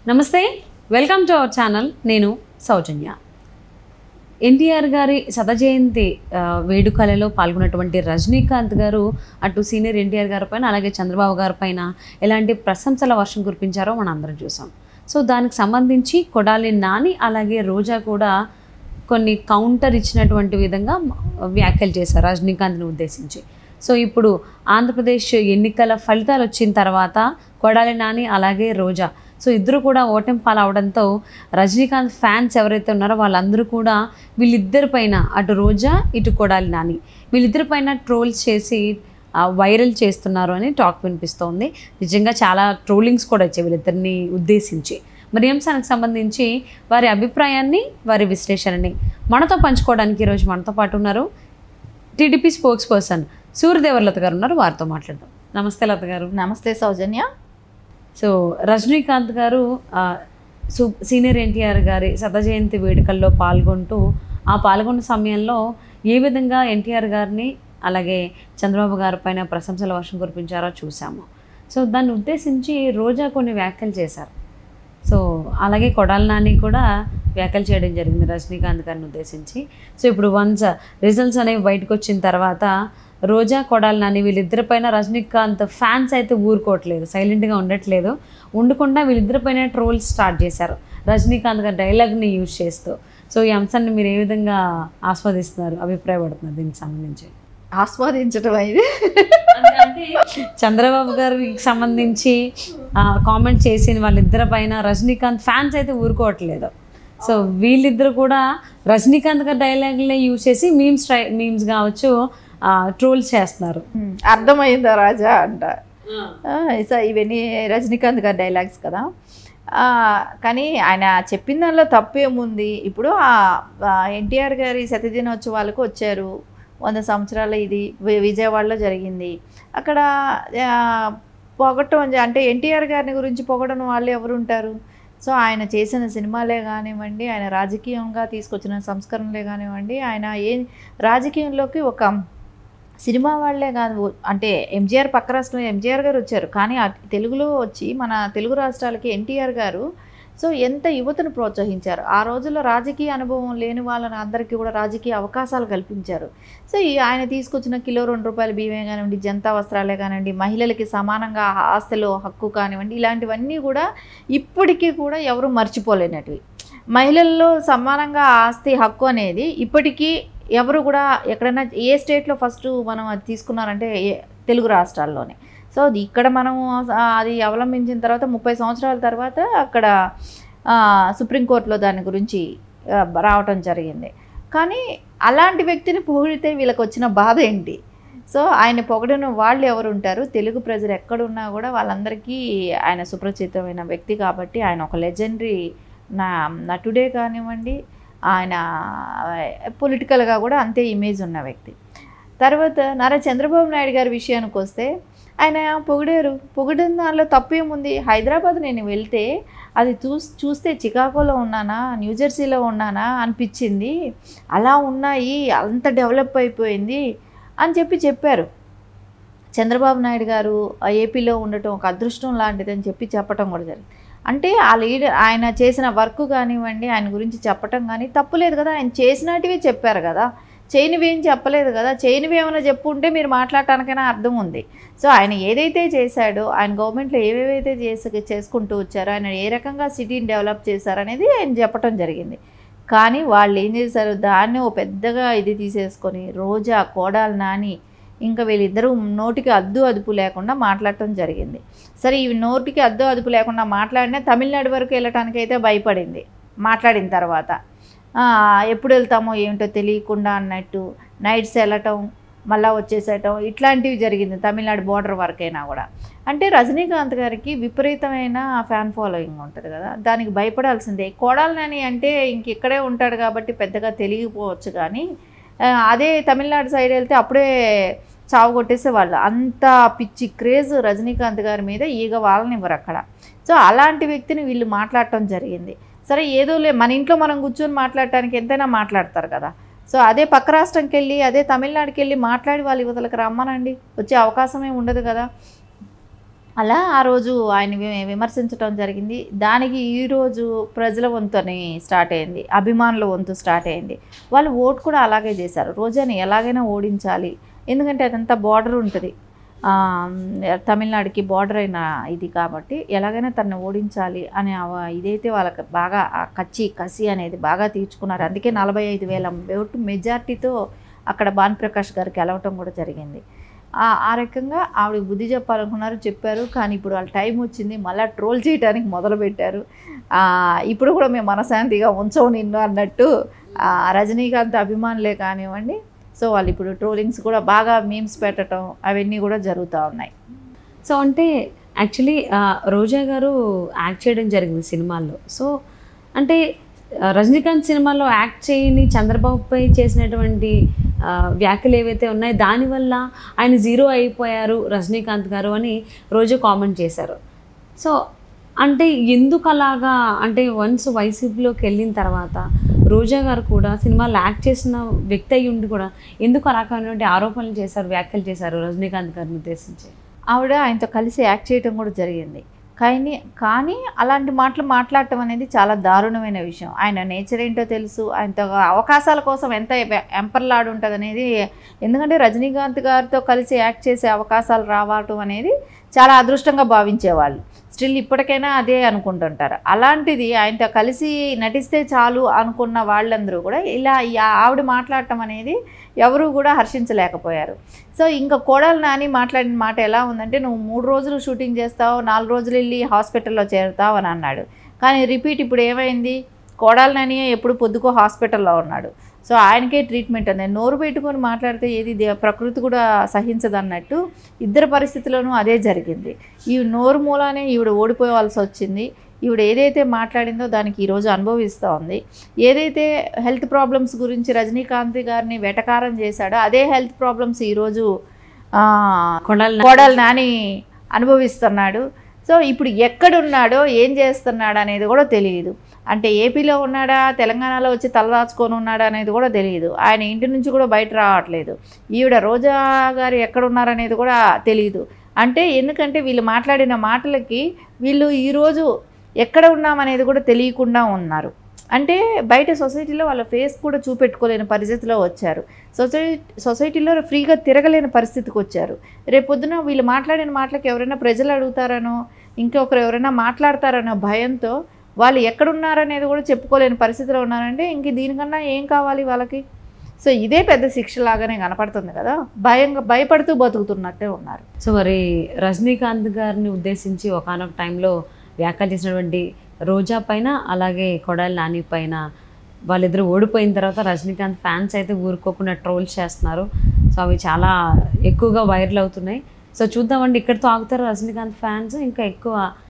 నమస్తే welcome to our channel నేను సౌజన్య ఎన్టీఆర్ గారి శత జయంతి ఆ, వేడుకలలో పాల్గొన్నటువంటి రజనీకాంత్ గారు అటు సీనియర్ ఎన్టీఆర్ గారి పైన అలాగే చంద్రబాబు గారి పైన ఎలాంటి ప్రశంసల వర్షం కురిపించారో మనం అందరం చూసాం సో దానికి సంబంధించి కొడాలి నాని అలాగే రోజా కూడా కొన్ని కౌంటర్ ఇచ్చినటువంటి విధంగా వ్యాఖ్యలు చేశారు రజనీకాంత్ని ఉద్దేశించి సో ఇప్పుడు ఆంధ్రప్రదేశ్ ఎన్నికల ఫలితాలు వచ్చిన తర్వాత కొడాలి నాని అలాగే రోజా సో ఇద్దరు కూడా ఓటమి పాలవడంతో రజనీకాంత్ ఫ్యాన్స్ ఎవరైతే ఉన్నారో వాళ్ళందరూ కూడా వీళ్ళిద్దరి పైన అటు రోజా ఇటు కొడాలి నాని వీళ్ళిద్దరి పైన ట్రోల్స్ చేసి ఆ, వైరల్ చేస్తున్నారు అని టాక్ వినిపిస్తోంది నిజంగా చాలా ట్రోలింగ్స్ కూడా వచ్చాయి వీళ్ళిద్దరిని ఉద్దేశించి మరి ఈ అంశానికి సంబంధించి వారి అభిప్రాయాన్ని వారి విశ్లేషణని మనతో పంచుకోవడానికి ఈరోజు మనతో పాటు ఉన్నారు టీడీపీ స్పోక్స్ పర్సన్ సూర్యదేవర్లత గారు ఉన్నారు వారితో మాట్లాడదాం నమస్తే లత గారు నమస్తే సౌజన్య సో రజనీకాంత్ గారు ఆ, సు సీనియర్ ఎన్టీఆర్ గారి శత జయంతి వేడుకల్లో పాల్గొంటూ ఆ పాల్గొన్న సమయంలో ఏ విధంగా ఎన్టీఆర్ గారిని అలాగే చంద్రబాబు గారి పైన ప్రశంసల వర్షం కురిపించారో చూసాము సో దాన్ని ఉద్దేశించి రోజా కొన్ని వ్యాఖ్యలు చేశారు సో అలాగే కొడాల నాని కూడా వ్యాఖ్యలు చేయడం జరిగింది రజనీకాంత్ గారిని ఉద్దేశించి సో ఇప్పుడు వన్స్ రిజల్ట్స్ అనేవి బయటకు వచ్చిన తర్వాత రోజా కొడాల నాని వీళ్ళిద్దరిపైన రజనీకాంత్ ఫ్యాన్స్ అయితే ఊరుకోవట్లేదు సైలెంట్గా ఉండట్లేదు ఉండకుండా వీళ్ళిద్దరిపైన ట్రోల్స్ స్టార్ట్ చేశారు రజనీకాంత్ గారి డైలాగ్ని యూజ్ చేస్తూ సో ఈ అంశాన్ని మీరు ఏ విధంగా ఆస్వాదిస్తున్నారు అభిప్రాయపడుతున్నారు దీనికి సంబంధించి ఆస్వాదించడం ఇది చంద్రబాబు గారికి సంబంధించి కామెంట్ చేసిన వాళ్ళిద్దరి పైన రజనీకాంత్ ఫ్యాన్స్ అయితే ఊరుకోవట్లేదు సో వీళ్ళిద్దరు కూడా రజనీకాంత్ గారి డైలాగ్లే యూజ్ చేసి మీమ్స్ ట్రై మీమ్స్ కావచ్చు ట్రోల్స్ చేస్తున్నారు ఉమ్, అర్థమైందా రాజా అంట ఆ, సో ఇవన్నీ రజనీకాంత్ గారి డైలాగ్స్ కదా ఆ, కానీ ఆయన చెప్పిన దానిలో తప్పేముంది ఇప్పుడు ఎన్టీఆర్ గారి శతదినోత్సవాలకు వచ్చారు వంద సంవత్సరాల ఇది వి- విజయవాడలో జరిగింది అక్కడ ఆ, పొగట్టం అంటే ఎన్టీఆర్ గారిని గురించి పొగడని వాళ్ళు ఎవరు ఉంటారు సో ఆయన చేసిన సినిమాలే కానివ్వండి ఆయన రాజకీయంగా తీసుకొచ్చిన సంస్కరణలే కానివ్వండి ఆయన ఏ రాజకీయంలోకి ఒక సినిమా వాళ్ళే కాదు అంటే ఎంజీఆర్ పక్క రాష్ట్రం ఎంజీఆర్ గారు వచ్చారు కానీ ఆ తెలుగులో వచ్చి మన తెలుగు రాష్ట్రాలకి ఎన్టీఆర్ గారు సో ఎంత యువతను ప్రోత్సహించారు ఆ రోజుల్లో రాజకీయ అనుభవం లేని వాళ్ళని అందరికీ కూడా రాజకీయ అవకాశాలు కల్పించారు సో ఈ ఆయన తీసుకొచ్చిన కిలో రెండు రూపాయల బియ్యమే కానివ్వండి జనతా వస్త్రాలే కానివ్వండి మహిళలకి సమానంగా ఆస్తులు హక్కు కానివ్వండి ఇలాంటివన్నీ కూడా ఇప్పటికీ కూడా ఎవరు మర్చిపోలేనటివి మహిళల్లో సమానంగా ఆస్తి హక్కు అనేది ఇప్పటికీ ఎవరు కూడా ఎక్కడైనా ఏ స్టేట్లో ఫస్ట్ మనం అది తీసుకున్నారంటే ఏ- తెలుగు రాష్ట్రాల్లోనే సో అది ఇక్కడ మనం ఆ, అది అవలంబించిన తర్వాత ముప్పై సంవత్సరాల తర్వాత అక్కడ ఆ, సుప్రీంకోర్టులో దాని గురించి ఆ, రావటం జరిగింది కానీ అలాంటి వ్యక్తిని పొగిడితే వీళ్ళకి వచ్చిన బాధ ఏంటి సో ఆయన పొగడిన వాళ్ళు ఎవరు ఉంటారు తెలుగు ప్రజలు ఎక్కడున్నా కూడా వాళ్ళందరికీ ఆయన సుప్రచితమైన వ్యక్తి కాబట్టి ఆయన ఒక లెజెండరీ నా నటుడే కానివ్వండి ఆయన పొలిటికల్గా కూడా అంతే ఇమేజ్ ఉన్న వ్యక్తి తర్వాత నారా చంద్రబాబు నాయుడు గారి విషయానికి వస్తే ఆయన పొగిడారు పొగిడిన దానిలో తప్పేముంది హైదరాబాద్ నేను వెళ్తే అది చూస్ చూస్తే చికాగోలో ఉన్నానా న్యూజెర్సీలో ఉన్నానా అనిపించింది అలా ఉన్నాయి అంత డెవలప్ అయిపోయింది అని చెప్పి చెప్పారు చంద్రబాబు నాయుడు గారు ఆ ఏపీలో ఉండటం ఒక అదృష్టం లాంటిదని చెప్పి చెప్పటం కూడా జరిగింది అంటే ఆ లీడర్ ఆయన చేసిన వర్క్ కానివ్వండి ఆయన గురించి చెప్పటం కానీ తప్పులేదు కదా ఆయన చేసినటివి చెప్పారు కదా చేయనివి ఏం చెప్పలేదు కదా చేయనివి ఏమైనా చెప్పుంటే మీరు మాట్లాడటానికైనా అర్థం ఉంది సో ఆయన ఏదైతే చేశాడో ఆయన గవర్నమెంట్లో ఏవేవైతే చేసి చేసుకుంటూ వచ్చారో ఆయన ఏ రకంగా సిటీని డెవలప్ చేశారనేది ఆయన చెప్పటం జరిగింది కానీ వాళ్ళు ఏం చేశారు దాన్ని ఓ పెద్దగా ఇది తీసేసుకొని రోజా కోడాలు నాని ఇంకా వీళ్ళిద్దరూ నోటికి అద్దు అదుపు లేకుండా మాట్లాడటం జరిగింది సరే ఈ నోటికి అద్దు అదుపు లేకుండా మాట్లాడినా తమిళనాడు వరకు వెళ్ళటానికి అయితే భయపడింది మాట్లాడిన తర్వాత ఆ, ఎప్పుడు వెళ్తామో ఏమిటో తెలియకుండా అన్నట్టు నైట్స్ వెళ్ళటం మళ్ళా వచ్చేసేయటం ఇట్లాంటివి జరిగింది తమిళనాడు బోర్డర్ వరకైనా కూడా అంటే రజనీకాంత్ గారికి విపరీతమైన ఫ్యాన్ ఫాలోయింగ్ ఉంటుంది కదా దానికి భయపడాల్సిందే కోడాలని అంటే ఇంక ఇక్కడే ఉంటాడు కాబట్టి పెద్దగా తెలియకపోవచ్చు కానీ ఆ, అదే తమిళనాడు సైడ్ వెళ్తే అప్పుడే చావు కొట్టేసేవాళ్ళు అంత పిచ్చి క్రేజ్ రజనీకాంత్ గారి మీద ఈగ వాళ్ళనివ్వరు అక్కడ సో అలాంటి వ్యక్తిని వీళ్ళు మాట్లాడటం జరిగింది సరే ఏదో లే మన ఇంట్లో మనం కూర్చొని మాట్లాడటానికి ఎంతైనా మాట్లాడతారు కదా సో అదే పక్క రాష్ట్రంకి వెళ్ళి అదే తమిళనాడుకి వెళ్ళి మాట్లాడి వాళ్ళ యువతలకు రమ్మనండి వచ్చే అవకాశమే ఉండదు కదా అలా ఆ రోజు ఆయన వి- విమర్శించడం జరిగింది దానికి ఈరోజు ప్రజల వంతుని స్టార్ట్ అయింది అభిమానుల వంతు స్టార్ట్ అయింది వాళ్ళు ఓటు కూడా అలాగే చేశారు రోజాని ఎలాగైనా ఓడించాలి ఎందుకంటే అదంతా బార్డర్ ఉంటుంది ఆ, తమిళనాడుకి బార్డర్ అయిన ఇది కాబట్టి ఎలాగైనా తనని ఓడించాలి అనే ఆ- ఇదైతే వాళ్ళకి బాగా ఆ కచ్చి కసి అనేది బాగా తీర్చుకున్నారు అందుకే నలభై ఐదు వేల ఓటు మెజార్టీతో అక్కడ భానుప్రకాష్ గారికి గెలవటం కూడా జరిగింది ఆ ఆ రకంగా ఆవిడ బుద్ధి చెప్పాలనుకున్నారు చెప్పారు కానీ ఇప్పుడు వాళ్ళ టైం వచ్చింది మళ్ళీ ట్రోల్ చేయడానికి మొదలుపెట్టారు ఆ, ఇప్పుడు కూడా మేము మనశాంతిగా ఉంచవు నిన్ను అన్నట్టు ఆ, రజనీకాంత్ అభిమానులే కానివ్వండి సో వాళ్ళు ఇప్పుడు ట్రోలింగ్స్ కూడా బాగా మీమ్స్ పెట్టడం అవన్నీ కూడా జరుగుతూ ఉన్నాయి సో అంటే యాక్చువల్లీ రోజా గారు యాక్ట్ చేయడం జరిగింది సినిమాల్లో సో అంటే ఆ, రజనీకాంత్ సినిమాలో యాక్ట్ చేయని చంద్రబాబుపై చేసినటువంటి ఆ, వ్యాఖ్యలు ఏవైతే ఉన్నాయో దానివల్ల ఆయన జీరో అయిపోయారు రజనీకాంత్ గారు అని రోజు కామెంట్ చేశారు సో అంటే ఎందుకు అలాగా అంటే వన్స్ వైసీపీలోకి వెళ్ళిన తర్వాత రోజా గారు కూడా సినిమాలో యాక్ట్ చేసిన వ్యక్తి అయి ఉండి కూడా ఎందుకు అలాగైనటువంటి ఆరోపణలు చేశారు వ్యాఖ్యలు చేశారు రజనీకాంత్ గారిని ఉద్దేశించి ఆవిడ ఆయనతో కలిసి యాక్ట్ చేయడం కూడా జరిగింది కానీ కానీ అలాంటి మాటలు మాట్లాడటం అనేది చాలా దారుణమైన విషయం ఆయన నేచర్ ఏంటో తెలుసు ఆయనతో అవకాశాల కోసం ఎంత ఎంపర్లాడు ఉంటుంది అనేది ఎందుకంటే రజనీకాంత్ గారితో కలిసి యాక్ట్ చేసే అవకాశాలు రావటం అనేది చాలా అదృష్టంగా భావించేవాళ్ళు స్టిల్ ఇప్పటికైనా అదే అనుకుంటుంటారు అలాంటిది ఆయనతో కలిసి నటిస్తే చాలు అనుకున్న వాళ్ళందరూ కూడా ఇలా ఈ ఆవిడ మాట్లాడటం అనేది ఎవరు కూడా హర్షించలేకపోయారు సో ఇంకా కోడలు నాని మాట్లాడిన మాట ఎలా ఉందంటే నువ్వు మూడు రోజులు షూటింగ్ చేస్తావు నాలుగు రోజులు వెళ్ళి హాస్పిటల్లో చేరుతావు అని అన్నాడు కానీ రిపీట్ ఇప్పుడు ఏమైంది కోడలు నాని ఎప్పుడు పొద్దుకో హాస్పిటల్లో ఉన్నాడు సో ఆయనకే ట్రీట్మెంట్ ఉంది నోరు పెట్టుకొని మాట్లాడితే ఏది దే- ప్రకృతి కూడా సహించదు అన్నట్టు ఇద్దరు పరిస్థితుల్లోనూ అదే జరిగింది ఈ నోరు మూలానే ఈవిడ ఓడిపోవాల్సి వచ్చింది ఈవిడ ఏదైతే మాట్లాడిందో దానికి ఈరోజు అనుభవిస్తూ ఉంది ఏదైతే హెల్త్ ప్రాబ్లమ్స్ గురించి రజనీకాంత్ గారిని వెటకారం చేశాడో అదే హెల్త్ ప్రాబ్లమ్స్ ఈరోజు ఆ, కొడాలి కోడలు నాని అనుభవిస్తున్నాడు సో ఇప్పుడు ఎక్కడున్నాడో ఏం చేస్తున్నాడు అనేది కూడా తెలియదు అంటే ఏపీలో ఉన్నాడా తెలంగాణలో వచ్చి తలదాచుకొని ఉన్నాడా అనేది కూడా తెలియదు ఆయన ఇంటి నుంచి కూడా బయట రావట్లేదు ఈవిడ రోజా గారు ఎక్కడున్నారనేది కూడా తెలియదు అంటే ఎందుకంటే వీళ్ళు మాట్లాడిన మాటలకి వీళ్ళు ఈరోజు ఎక్కడ ఉన్నామనేది కూడా తెలియకుండా ఉన్నారు అంటే బయట సొసైటీలో వాళ్ళ ఫేస్ కూడా చూపెట్టుకోలేని పరిస్థితిలో వచ్చారు సొసైటీ సొసైటీలో ఫ్రీగా తిరగలేని పరిస్థితికి వచ్చారు రేపొద్దున వీళ్ళు మాట్లాడిన మాటలకు ఎవరైనా ప్రజలు అడుగుతారనో ఇంకొకరు ఎవరైనా మాట్లాడతారనో భయంతో వాళ్ళు ఎక్కడున్నారనేది కూడా చెప్పుకోలేని పరిస్థితిలో ఉన్నారంటే ఇంక దీనికన్నా ఏం కావాలి వాళ్ళకి సో ఇదే పెద్ద శిక్ష లాగానే కనపడుతుంది కదా భయంగా భయపడుతూ బతుకుతున్నట్టే ఉన్నారు సో మరి రజనీకాంత్ గారిని ఉద్దేశించి ఒకనొక టైంలో వ్యాఖ్యలు చేసినటువంటి రోజా పైన అలాగే కొడాలి నాని పైన వాళ్ళిద్దరు ఓడిపోయిన తర్వాత రజనీకాంత్ ఫ్యాన్స్ అయితే ఊరుకోకుండా ట్రోల్స్ చేస్తున్నారు సో అవి చాలా ఎక్కువగా వైరల్ అవుతున్నాయి సో చూద్దామండి ఇక్కడితో ఆగుతారు రజనీకాంత్ ఫ్యాన్స్ ఇంకా ఎక్కువ